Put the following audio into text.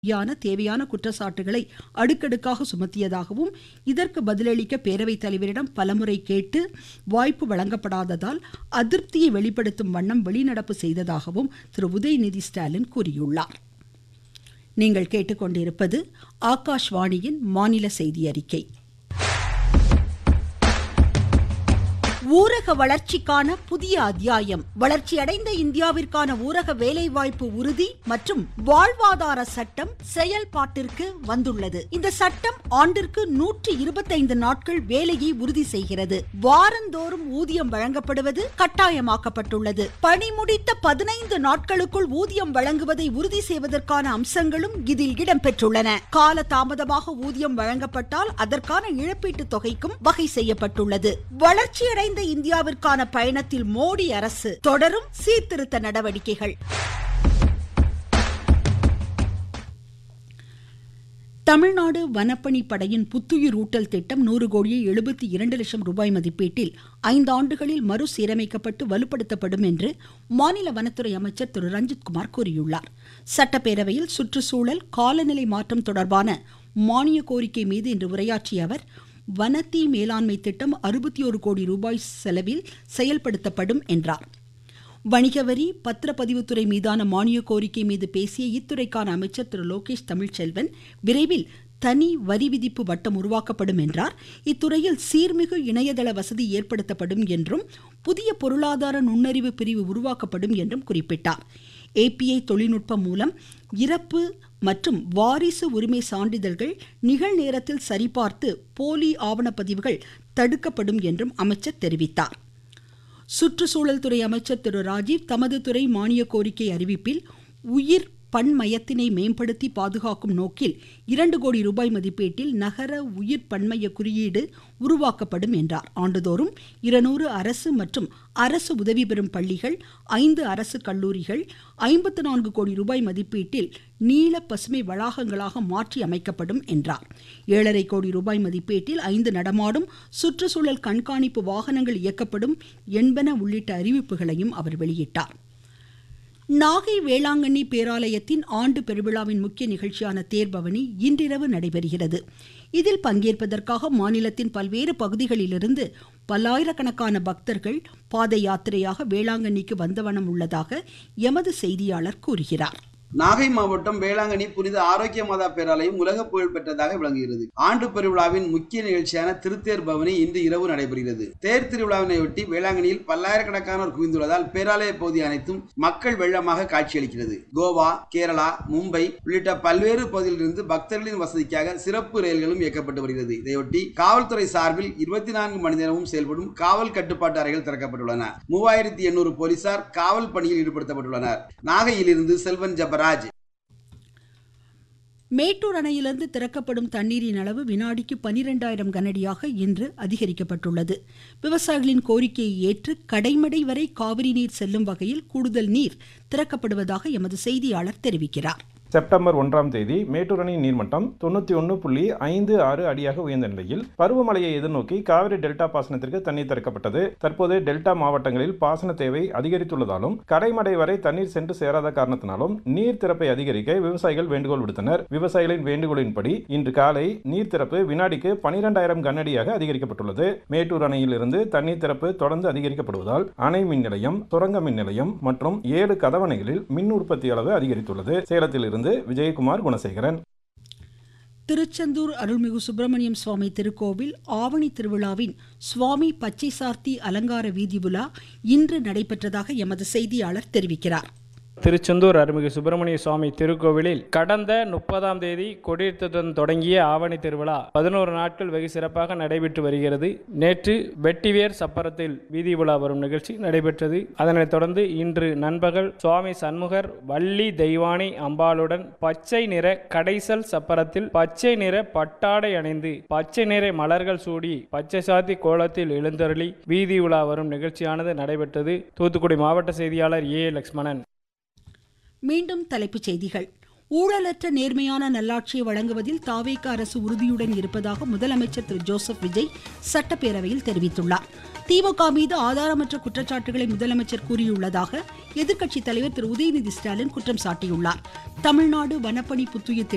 யான தேவையான குற்றச்சாட்டுகளை அடுக்கடுக்காக சுமத்தியதாகவும் இதற்கு பதிலளிக்க பேரவைத் தலைவரிடம் பலமுறை கேட்டு வாய்ப்பு வழங்கப்படாததால் அதிருப்தியை வெளிப்படுத்தும் வண்ணம் வெளிநடப்பு செய்ததாகவும் திரு உதயநிதி ஸ்டாலின் கூறியுள்ளார் நீங்கள் கேட்டுக்கொண்டிருப்பது ஆகாஷ்வாணியின் மாநில செய்தி அறிக்கை ஊரக வளர்ச்சிக்கான புதிய அத்தியாயம் வளர்ச்சியடைந்த இந்தியாவிற்கான ஊரக வேலைவாய்ப்பு உறுதி மற்றும் வாழ்வாதார சட்டம் செயல்பாட்டிற்கு வந்துள்ளது இந்த சட்டம் ஆண்டிற்கு நூற்றி இருபத்தைந்து நாட்கள் வேலையை உறுதி செய்கிறது வாரந்தோறும் ஊதியம் வழங்கப்படுவது கட்டாயமாக்கப்பட்டுள்ளது பணி முடித்த பதினைந்து நாட்களுக்குள் ஊதியம் வழங்குவதை உறுதி செய்வதற்கான அம்சங்களும் இதில் இடம்பெற்றுள்ளன கால தாமதமாக ஊதியம் வழங்கப்பட்டால் அதற்கான இழப்பீட்டுத் தொகைக்கும் வகை செய்யப்பட்டுள்ளது வளர்ச்சியடைந்த இந்தியாவிற்கான பயணத்தில் மோடி அரசு தொடரும் சீர்திருத்த நடவடிக்கைகள் தமிழ்நாடு வனப்பணி படையின் புத்துயிர் ஊட்டல் திட்டம் நூறு கோடியே எழுபத்தி இரண்டு லட்சம் ரூபாய் மதிப்பீட்டில் ஐந்து ஆண்டுகளில் மறுசீரமைக்கப்பட்டு வலுப்படுத்தப்படும் என்று மாநில வனத்துறை அமைச்சர் திரு ரஞ்சித்குமார் கூறியுள்ளார் சட்டப்பேரவையில் சுற்றுச்சூழல் காலநிலை மாற்றம் தொடர்பான மானிய கோரிக்கை மீது இன்று உரையாற்றிய அவர் வனத்தீ மேலாண்மை திட்டம் அறுபத்தி ஒரு கோடி ரூபாய் செலவில் செயல்படுத்தப்படும் என்றார் வணிக வரி பத்திரப்பதிவுத்துறை மீதான மானிய கோரிக்கை மீது பேசிய இத்துறைக்கான அமைச்சர் திரு லோகேஷ் தமிழ்ச்செல்வன் விரைவில் தனி வரி விதிப்பு வட்டம் உருவாக்கப்படும் என்றார் இத்துறையில் சீர்மிகு இணையதள வசதி ஏற்படுத்தப்படும் என்றும் புதிய பொருளாதார நுண்ணறிவு பிரிவு உருவாக்கப்படும் என்றும் குறிப்பிட்டார் ஏபிஐ தொழில்நுட்பம் மூலம் இறப்பு மற்றும் வாரிசு உரிமை சான்றிதழ்கள் நிகழ்நேரத்தில் சரிபார்த்து போலி ஆவணப்பதிவுகள் தடுக்கப்படும் என்றும் அமைச்சர் தெரிவித்தார் சுற்றுச்சூழல் துறை அமைச்சர் திரு ராஜீவ் தமது துறை மானிய கோரிக்கை அறிவிப்பில் உயிர் பன்மயத்தினை மேம்படுத்தி பாதுகாக்கும் நோக்கில் இரண்டு கோடி ரூபாய் மதிப்பீட்டில் நகர உயிர் பன்மய குறியீடு உருவாக்கப்படும் என்றார் ஆண்டுதோறும் இருநூறு அரசு மற்றும் அரசு உதவி பெறும் பள்ளிகள் ஐந்து அரசு கல்லூரிகள் ஐம்பத்து நான்கு கோடி ரூபாய் மதிப்பீட்டில் நீல பசுமை வளாகங்களாக மாற்றி அமைக்கப்படும் என்றார் ஏழரை கோடி ரூபாய் மதிப்பீட்டில் ஐந்து நடமாடும் சுற்றுச்சூழல் கண்காணிப்பு வாகனங்கள் இயக்கப்படும் என்பன உள்ளிட்ட அறிவிப்புகளையும் அவர் வெளியிட்டார் நாகை வேளாங்கண்ணி பேராலயத்தின் ஆண்டு பெருவிழாவின் முக்கிய நிகழ்ச்சியான தேர்பவனி இன்றிரவு நடைபெறுகிறது இதில் பங்கேற்பதற்காக மாநிலத்தின் பல்வேறு பகுதிகளிலிருந்து பல்லாயிரக்கணக்கான பக்தர்கள் பாத யாத்திரையாக வேளாங்கண்ணிக்கு வந்தவனம் உள்ளதாக எமது செய்தியாளர் கூறுகிறார் நாகை மாவட்டம் வேளாங்கண்ணி புனித ஆரோக்கிய மாதா பேராலயம் உலக புகழ் பெற்றதாக விளங்குகிறது ஆண்டு பெருவிழாவின் முக்கிய நிகழ்ச்சியான திருத்தேர் பவனி இன்று இரவு நடைபெறுகிறது தேர் திருவிழாவினையொட்டி வேளாங்கண்ணியில் பல்லாயிரக்கணக்கானோர் குவிந்துள்ளதால் பேராலய பகுதி அனைத்தும் மக்கள் வெள்ளமாக காட்சியளிக்கிறது கோவா கேரளா மும்பை உள்ளிட்ட பல்வேறு பகுதியிலிருந்து பக்தர்களின் வசதிக்காக சிறப்பு ரயில்களும் இயக்கப்பட்டு வருகிறது இதையொட்டி காவல்துறை சார்பில் இருபத்தி நான்கு மணி நேரமும் செயல்படும் காவல் கட்டுப்பாட்டு அறைகள் திறக்கப்பட்டுள்ளன மூவாயிரத்தி எண்ணூறு போலீசார் காவல் பணியில் ஈடுபடுத்தப்பட்டுள்ளனர் நாகையிலிருந்து செல்வன் ஜபர் ராஜ் மேட்டூர் அணையிலிருந்து திறக்கப்படும் தண்ணீரின் அளவு வினாடிக்கு பனிரெண்டாயிரம் கனடியாக இன்று அதிகரிக்கப்பட்டுள்ளது விவசாயிகளின் கோரிக்கையை ஏற்று கடைமடை வரை காவிரி நீர் செல்லும் வகையில் கூடுதல் நீர் திறக்கப்படுவதாக எமது செய்தியாளர் தெரிவிக்கிறார் செப்டம்பர் ஒன்றாம் தேதி மேட்டூர் அணை நீர்மட்டம் தொண்ணூற்றி ஒன்று புள்ளி ஐந்து ஆறு அடியாக உயர்ந்த நிலையில் பருவமழையை எதிர்நோக்கி காவிரி டெல்டா பாசனத்திற்கு தண்ணீர் திறக்கப்பட்டது தற்போது டெல்டா மாவட்டங்களில் பாசன தேவை அதிகரித்துள்ளதாலும் கடைமடை வரை தண்ணீர் சென்று சேராத காரணத்தினாலும் நீர் திறப்பை அதிகரிக்க விவசாயிகள் வேண்டுகோள் விடுத்தனர் விவசாயிகளின் வேண்டுகோளின்படி இன்று காலை நீர் திறப்பு வினாடிக்கு பனிரெண்டாயிரம் கனஅடியாக அதிகரிக்கப்பட்டுள்ளது மேட்டூர் அணையில் இருந்து தண்ணீர் திறப்பு தொடர்ந்து அதிகரிக்கப்படுவதால் அணை மின் நிலையம் சுரங்க மின் நிலையம் மற்றும் ஏழு கதவணைகளில் மின் உற்பத்தி அளவு அதிகரித்துள்ளது சேலத்தில் இருந்து விஜயகுமார் குணசேகரன் திருச்செந்தூர் அருள்மிகு சுப்பிரமணியம் சுவாமி திருக்கோவில் ஆவணி திருவிழாவின் சுவாமி பச்சை சார்த்தி அலங்கார வீதி உலா இன்று நடைபெற்றதாக எமது செய்தியாளர் தெரிவிக்கிறார் திருச்செந்தூர் அருள்மிகு சுப்பிரமணிய சுவாமி திருக்கோவிலில் கடந்த முப்பதாம் தேதி கொடியேற்றத்துடன் தொடங்கிய ஆவணி திருவிழா பதினோரு நாட்கள் வெகு சிறப்பாக நடைபெற்று வருகிறது நேற்று வெட்டிவேர் சப்பரத்தில் வீதி உலா வரும் நிகழ்ச்சி நடைபெற்றது அதனைத் தொடர்ந்து இன்று நண்பகல் சுவாமி சண்முகர் வள்ளி தெய்வானை அம்பாளுடன் பச்சை நிற கடைசல் சப்பரத்தில் பச்சை நிற பட்டாடை அணிந்து பச்சை நிற மலர்கள் சூடி பச்சை சாத்தி கோலத்தில் எழுந்தருளி வீதி உலா வரும் நிகழ்ச்சியானது நடைபெற்றது தூத்துக்குடி மாவட்ட செய்தியாளர் ஏ லக்ஷ்மணன் மீண்டும் தலைப்புச் செய்திகள் ஊழலற்ற நேர்மையான நல்லாட்சியை வழங்குவதில் தாவேக அரசு உறுதியுடன் இருப்பதாக முதலமைச்சர் திரு ஜோசப் விஜய் சட்டப்பேரவையில் தெரிவித்துள்ளார் திமுக மீது ஆதாரமற்ற குற்றச்சாட்டுகளை முதலமைச்சர் கூறியுள்ளதாக எதிர்க்கட்சித் தலைவர் திரு உதயநிதி ஸ்டாலின் குற்றம் சாட்டியுள்ளார் தமிழ்நாடு வனப்பணி புத்துயிர்